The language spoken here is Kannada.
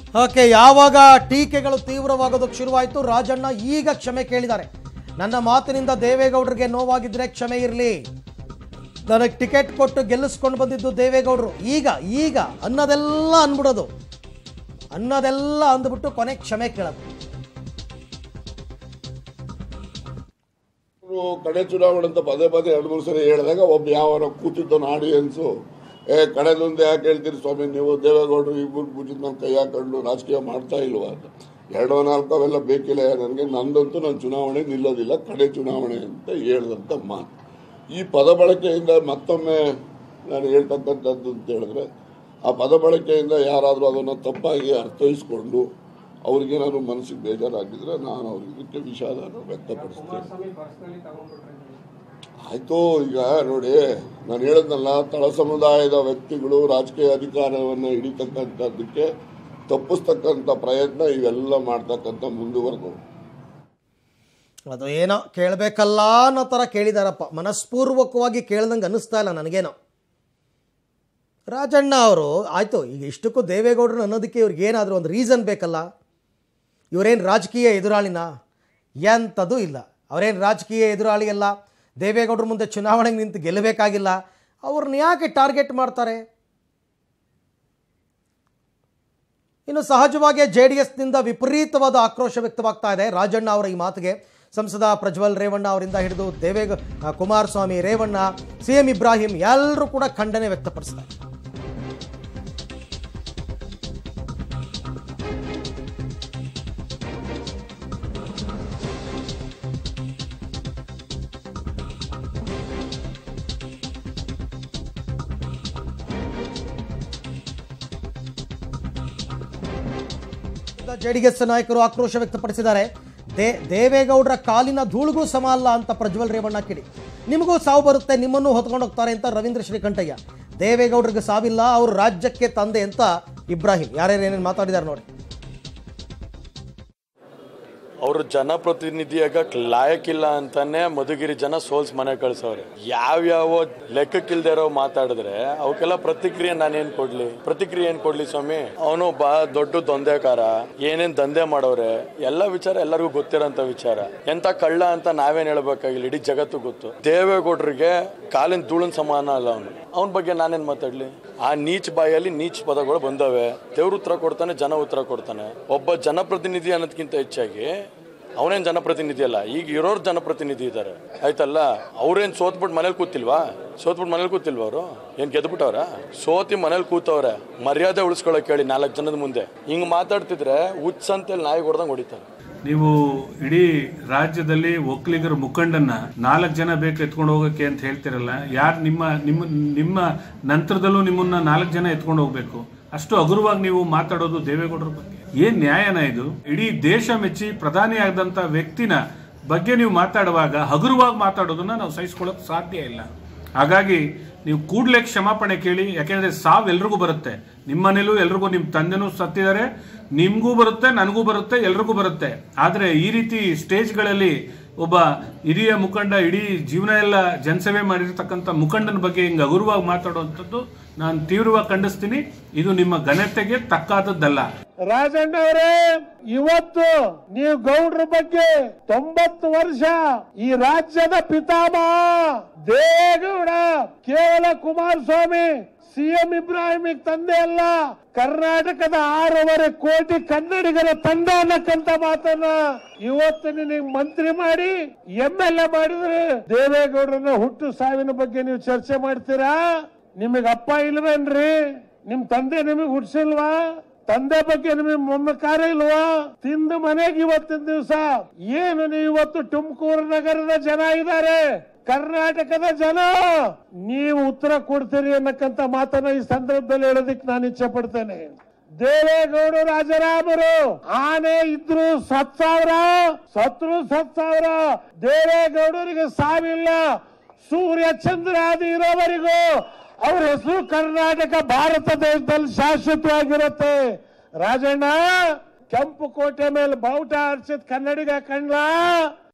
ಓಕೆ ಯಾವಾಗ ಟೀಕೆಗಳು ತೀವ್ರವಾಗೋದಕ್ಕೆ ಶುರುವಾಯಿತು ರಾಜಣ್ಣ ಈಗ ಕ್ಷಮೆ ಕೇಳಿದ್ದಾರೆ ನನ್ನ ಮಾತಿನಿಂದ ದೇವೇಗೌಡರಿಗೆ ನೋವಾಗಿದ್ರೆ ಕ್ಷಮೆ ಇರಲಿ ನನಗೆ ಟಿಕೆಟ್ ಕೊಟ್ಟು ಗೆಲ್ಲಿಸ್ಕೊಂಡು ಬಂದಿದ್ದು ದೇವೇಗೌಡರು ಈಗ ಈಗ ಅನ್ನೋದೆಲ್ಲ ಅಂದ್ಬಿಡೋದು ಅನ್ನೋದೆಲ್ಲ ಅಂದ್ಬಿಟ್ಟು ಕೊನೆ ಕ್ಷಮೆ ಕೇಳೋದು ಇವ್ರು ಕಡೆ ಚುನಾವಣೆ ಅಂತ ಪದೇ ಪದೇ ಎರಡು ಮೂರು ಸರಿ ಹೇಳಿದಾಗ ಒಬ್ಬ ಯಾವನ ಕೂತಿದ್ದವನು ಆಡಿಯನ್ಸು ಏ ಕಡೆದೊಂದು ಯಾಕೆ ಹೇಳ್ತೀರಿ ಸ್ವಾಮಿ ನೀವು ದೇವೇಗೌಡರು ಇಬ್ಬರು ಭುಜದ ಮೇಲೆ ಕೈ ಹಾಕೊಂಡು ರಾಜಕೀಯ ಮಾಡ್ತಾ ಇಲ್ವಾ ಅಂತ ಎರಡೋ ನಾಲ್ಕು ಅವೆಲ್ಲ ಬೇಕಿಲ್ಲ ನನಗೆ ನಂದಂತೂ ನಾನು ಚುನಾವಣೆ ನಿಲ್ಲೋದಿಲ್ಲ ಕಡೆ ಚುನಾವಣೆ ಅಂತ ಹೇಳ್ದಂಥ ಮಾತು ಈ ಪದ ಬಳಕೆಯಿಂದ ಮತ್ತೊಮ್ಮೆ ನಾನು ಹೇಳ್ತಕ್ಕಂಥದ್ದು ಅಂತ ಹೇಳಿದ್ರೆ ಆ ಪದ ಬಳಕೆಯಿಂದ ಯಾರಾದರೂ ಅದನ್ನು ತಪ್ಪಾಗಿ ಅರ್ಥೈಸ್ಕೊಂಡು ಅವ್ರಿಗೆ ನಾನು ಮನಸ್ಸಿಗೆ ಬೇಜಾರಾಗಿದ್ರೆ ನಾನು ಅವ್ರಿಗೆ ಇದಕ್ಕೆ ವಿಷಾದನ ವ್ಯಕ್ತಪಡಿಸ್ತೇನೆ ಆಯ್ತು ಈಗ ನೋಡಿ ನಾನು ಹೇಳಿದ್ನಲ್ಲ ತಳ ಸಮುದಾಯದ ವ್ಯಕ್ತಿಗಳು ರಾಜಕೀಯ ಅಧಿಕಾರವನ್ನು ಹಿಡಿತಕ್ಕಂಥದ್ದಕ್ಕೆ ತಪ್ಪಿಸ್ತಕ್ಕಂಥ ಪ್ರಯತ್ನ ಇವೆಲ್ಲ ಮಾಡ್ತಕ್ಕಂಥ ಮುಂದುವರೆದು ಅದು ಏನೋ ಕೇಳಬೇಕಲ್ಲ ಅನ್ನೋ ಥರ ಕೇಳಿದಾರಪ್ಪ ಮನಸ್ಪೂರ್ವಕವಾಗಿ ಕೇಳ್ದಂಗೆ ಅನ್ನಿಸ್ತಾ ಇಲ್ಲ ನನಗೇನೋ ರಾಜಣ್ಣ ಅವರು ಆಯಿತು ಈಗ ಇಷ್ಟಕ್ಕೂ ದೇವೇಗೌಡರು ಅನ್ನೋದಕ್ಕೆ ಇವ್ರಿಗೆ ಏನಾದರೂ ಒಂದು ರೀಸನ್ ಬೇಕಲ್ಲ ಇವರೇನು ರಾಜಕೀಯ ಎದುರಾಳಿನ ಎಂಥದ್ದು ಇಲ್ಲ ಅವರೇನು ರಾಜಕೀಯ ಎದುರಾಳಿ ಅಲ್ಲ ದೇವೇಗೌಡರ ಮುಂದೆ ಚುನಾವಣೆಗೆ ನಿಂತು ಗೆಲ್ಲಬೇಕಾಗಿಲ್ಲ ಅವ್ರನ್ನ ಯಾಕೆ ಟಾರ್ಗೆಟ್ ಮಾಡ್ತಾರೆ ಇನ್ನು ಸಹಜವಾಗಿ ಜೆ ಡಿ ಎಸ್ನಿಂದ ವಿಪರೀತವಾದ ಆಕ್ರೋಶ ವ್ಯಕ್ತವಾಗ್ತಾ ಇದೆ ರಾಜಣ್ಣ ಅವರ ಈ ಮಾತಿಗೆ ಸಂಸದ ಪ್ರಜ್ವಲ್ ರೇವಣ್ಣ ಅವರಿಂದ ಹಿಡಿದು ದೇವೇಗ ಆ, ಕುಮಾರಸ್ವಾಮಿ ರೇವಣ್ಣ ಸಿ ಎಂ ಇಬ್ರಾಹಿಂ ಎಲ್ಲರೂ ಕೂಡ ಖಂಡನೆ ವ್ಯಕ್ತಪಡಿಸ್ತಾರೆ ಜೆ ಡಿ ಎಸ್ ನಾಯಕರು ಆಕ್ರೋಶ ವ್ಯಕ್ತಪಡಿಸಿದ್ದಾರೆ ದೇ ದೇವೇಗೌಡರ ಕಾಲಿನ ಧೂಳಿಗೂ ಸಮ ಅಲ್ಲ ಅಂತ ಪ್ರಜ್ವಲ್ ರೇವಣ್ಣ ಕಿಡಿ ನಿಮಗೂ ಸಾವು ಬರುತ್ತೆ ನಿಮ್ಮನ್ನು ಹೊತ್ಕೊಂಡು ಹೋಗ್ತಾರೆ ಅಂತ ರವೀಂದ್ರ ಶ್ರೀಕಂಠಯ್ಯ ದೇವೇಗೌಡರಿಗೆ ಸಾವಿಲ್ಲ ಅವರು ರಾಜ್ಯಕ್ಕೆ ತಂದೆ ಅಂತ ಇಬ್ರಾಹಿಂ ಯಾರ್ಯಾರು ಏನೇನು ಮಾತಾಡಿದ್ದಾರೆ ನೋಡಿ ಅವರು ಜನಪ್ರತಿನಿಧಿಯಾಗಕ್ ಲಾಯಕ್ಕಿಲ್ಲ ಅಂತಾನೆ ಮಧುಗಿರಿ ಜನ ಸೋಲ್ಸ್ ಮನೆ ಕಳ್ಸವ್ರೆ ಯಾವ್ಯಾವ ಲೆಕ್ಕಕ್ಕಿಲ್ದೇ ಇರೋ ಮಾತಾಡಿದ್ರೆ ಅವಕ್ಕೆಲ್ಲ ಪ್ರತಿಕ್ರಿಯೆ ನಾನೇನ್ ಕೊಡ್ಲಿ ಪ್ರತಿಕ್ರಿಯೆ ಏನ್ ಕೊಡ್ಲಿ ಸ್ವಾಮಿ ಅವನು ಬಾ ದೊಡ್ಡ ದೊಂದೆಕಾರ ಏನೇನ್ ದಂಧೆ ಮಾಡವ್ರೆ ಎಲ್ಲ ವಿಚಾರ ಎಲ್ಲರಿಗೂ ಗೊತ್ತಿರೋಂತ ವಿಚಾರ ಎಂತ ಕಳ್ಳ ಅಂತ ನಾವೇನ್ ಹೇಳ್ಬೇಕಾಗಿಲ್ಲ ಇಡೀ ಜಗತ್ತು ಗೊತ್ತು ದೇವೇಗೌಡರಿಗೆ ಕಾಲಿನ ಧೂಳನ್ ಸಮಾನ ಅಲ್ಲ ಅವನು ಅವನ ಬಗ್ಗೆ ನಾನೇನ್ ಮಾತಾಡ್ಲಿ ಆ ನೀಚ್ ಬಾಯಲ್ಲಿ ನೀಚ್ ಪದಗಳು ಬಂದವೆ ದೇವ್ರ ಉತ್ತರ ಕೊಡ್ತಾನೆ ಜನ ಉತ್ತರ ಕೊಡ್ತಾನೆ ಒಬ್ಬ ಜನಪ್ರತಿನಿಧಿ ಅನ್ನೋದಕ್ಕಿಂತ ಹೆಚ್ಚಾಗಿ ಅವನೇನ್ ಜನಪ್ರತಿನಿಧಿ ಅಲ್ಲ ಈಗ ಇರೋರು ಜನಪ್ರತಿನಿಧಿ ಇದ್ದಾರೆ ಆಯ್ತಲ್ಲ ಅವ್ರೇನ್ ಸೋತ್ಬಿಟ್ಟು ಮನೇಲಿ ಕೂತಿಲ್ವಾ ಸೋತ್ಬಿಟ್ಟು ಮನೇಲಿ ಕೂತಿಲ್ವಾ ಅವರು ಏನ್ ಗೆದ್ಬಿಟ್ಟವ್ರ ಸೋತಿ ಮನೇಲಿ ಕೂತವ್ರೆ ಮರ್ಯಾದೆ ಉಳಿಸ್ಕೊಳಕ್ ಹೇಳಿ ನಾಲ್ಕು ಜನದ ಮುಂದೆ ಹಿಂಗ್ ಮಾತಾಡ್ತಿದ್ರೆ ಹುಚ್ಚ ಅಂತೇಳಿ ನಾಯಿ ಹೊಡೆದಂಗ್ ಹೊಡಿತಾರೆ ನೀವು ಇಡೀ ರಾಜ್ಯದಲ್ಲಿ ಒಕ್ಕಲಿಗರ ಮುಖಂಡನ್ನ ನಾಲ್ಕು ಜನ ಬೇಕು ಎತ್ಕೊಂಡು ಹೋಗಕ್ಕೆ ಅಂತ ಹೇಳ್ತಿರಲ್ಲ ಯಾರು ನಿಮ್ಮ ನಿಮ್ಮ ನಿಮ್ಮ ನಂತರದಲ್ಲೂ ನಿಮ್ಮನ್ನ ನಾಲ್ಕು ಜನ ಎತ್ಕೊಂಡು ಹೋಗ್ಬೇಕು ಅಷ್ಟು ಹಗುರವಾಗಿ ನೀವು ಮಾತಾಡೋದು ದೇವೇಗೌಡರ ಬಗ್ಗೆ ಏನ್ ನ್ಯಾಯನ ಇದು ಇಡೀ ದೇಶ ಮೆಚ್ಚಿ ಪ್ರಧಾನಿ ಆಗದಂತ ವ್ಯಕ್ತಿನ ಬಗ್ಗೆ ನೀವು ಮಾತಾಡುವಾಗ ಹಗುರವಾಗಿ ಮಾತಾಡೋದನ್ನ ನಾವು ಸಹಿಸ್ಕೊಳ್ಳೋಕೆ ಸಾಧ್ಯ ಇಲ್ಲ ಹಾಗಾಗಿ ನೀವು ಕೂಡಲೇ ಕ್ಷಮಾಪಣೆ ಕೇಳಿ ಯಾಕೆಂದ್ರೆ ಸಾವು ಎಲ್ರಿಗೂ ಬರುತ್ತೆ ನಿಮ್ಮನೇಲೂ ಎಲ್ರಿಗೂ ನಿಮ್ಮ ತಂದೆನೂ ಸತ್ತಿದ್ದಾರೆ ನಿಮ್ಗೂ ಬರುತ್ತೆ ನನಗೂ ಬರುತ್ತೆ ಎಲ್ರಿಗೂ ಬರುತ್ತೆ ಆದ್ರೆ ಈ ರೀತಿ ಸ್ಟೇಜ್ಗಳಲ್ಲಿ ಒಬ್ಬ ಹಿರಿಯ ಮುಖಂಡ ಇಡೀ ಜೀವನ ಎಲ್ಲ ಜನಸೇವೆ ಮಾಡಿರ್ತಕ್ಕಂಥ ಮುಖಂಡನ ಬಗ್ಗೆ ಹಿಂಗೆ ಹಗುರವಾಗಿ ಮಾತಾಡುವಂಥದ್ದು ನಾನು ತೀವ್ರವಾಗಿ ಖಂಡಿಸ್ತೀನಿ ಇದು ನಿಮ್ಮ ಘನತೆಗೆ ತಕ್ಕಾದದ್ದಲ್ಲ ರಾಜಣ್ಣ ಅವರೇ ಇವತ್ತು ನೀವು ಗೌಡ್ರ ಬಗ್ಗೆ ತೊಂಬತ್ತು ವರ್ಷ ಈ ರಾಜ್ಯದ ಪಿತಾಮಹ ದೇವೇಗೌಡ ಕೇವಲ ಕುಮಾರಸ್ವಾಮಿ ಸಿಎಂ ಇಬ್ರಾಹಿಮಿಗ್ ತಂದೆ ಅಲ್ಲ ಕರ್ನಾಟಕದ ಆರೂವರೆ ಕೋಟಿ ಕನ್ನಡಿಗರ ತಂಡ ಅನ್ನಕ್ಕಂತ ಮಾತನ್ನ ಇವತ್ತು ನಿನಗೆ ಮಂತ್ರಿ ಮಾಡಿ ಎಂ ಎಲ್ ಎ ಮಾಡಿದ್ರೆ ದೇವೇಗೌಡರನ್ನ ಹುಟ್ಟು ಸಾವಿನ ಬಗ್ಗೆ ನೀವು ಚರ್ಚೆ ಮಾಡ್ತೀರಾ ನಿಮಗ್ ಅಪ್ಪ ಇಲ್ವೇನ್ರಿ ನಿಮ್ ತಂದೆ ನಿಮಗ್ ಹುಟ್ಸಿಲ್ವಾ ತಂದೆ ಬಗ್ಗೆ ನಿಮಗೆ ಮಮಕಾರ ಇಲ್ವಾ ತಿಂದು ಮನೆಗೆ ಇವತ್ತಿನ ದಿವಸ ಏನು ನೀವು ಇವತ್ತು ತುಮಕೂರು ನಗರದ ಜನ ಇದ್ದಾರೆ ಕರ್ನಾಟಕದ ಜನ ನೀವು ಉತ್ತರ ಕೊಡ್ತೀರಿ ಅನ್ನಕ್ಕಂತ ಮಾತನ್ನ ಈ ಸಂದರ್ಭದಲ್ಲಿ ಹೇಳೋದಕ್ಕೆ ನಾನು ಇಚ್ಛೆ ಪಡ್ತೇನೆ ದೇವೇಗೌಡ ರಾಜರಾಮರು ಆನೆ ಇದ್ರು ಸತ್ ಸಾವಿರ ಸತ್ರು ಸತ್ ಸಾವಿರ ದೇವೇಗೌಡರಿಗೆ ಸಾವಿಲ್ಲ ಸೂರ್ಯ ಚಂದ್ರ ಆದಿ ಇರೋವರೆಗೂ ಅವ್ರ ಹೆಸರು ಕರ್ನಾಟಕ ಭಾರತ ದೇಶದಲ್ಲಿ ಶಾಶ್ವತವಾಗಿರುತ್ತೆ ರಾಜಣ್ಣ ಕೆಂಪು ಕೋಟೆ ಮೇಲೆ ಬಾವುಟ ಹರಿಸಿದ ಕನ್ನಡಿಗ ಕಂಡ್ಲ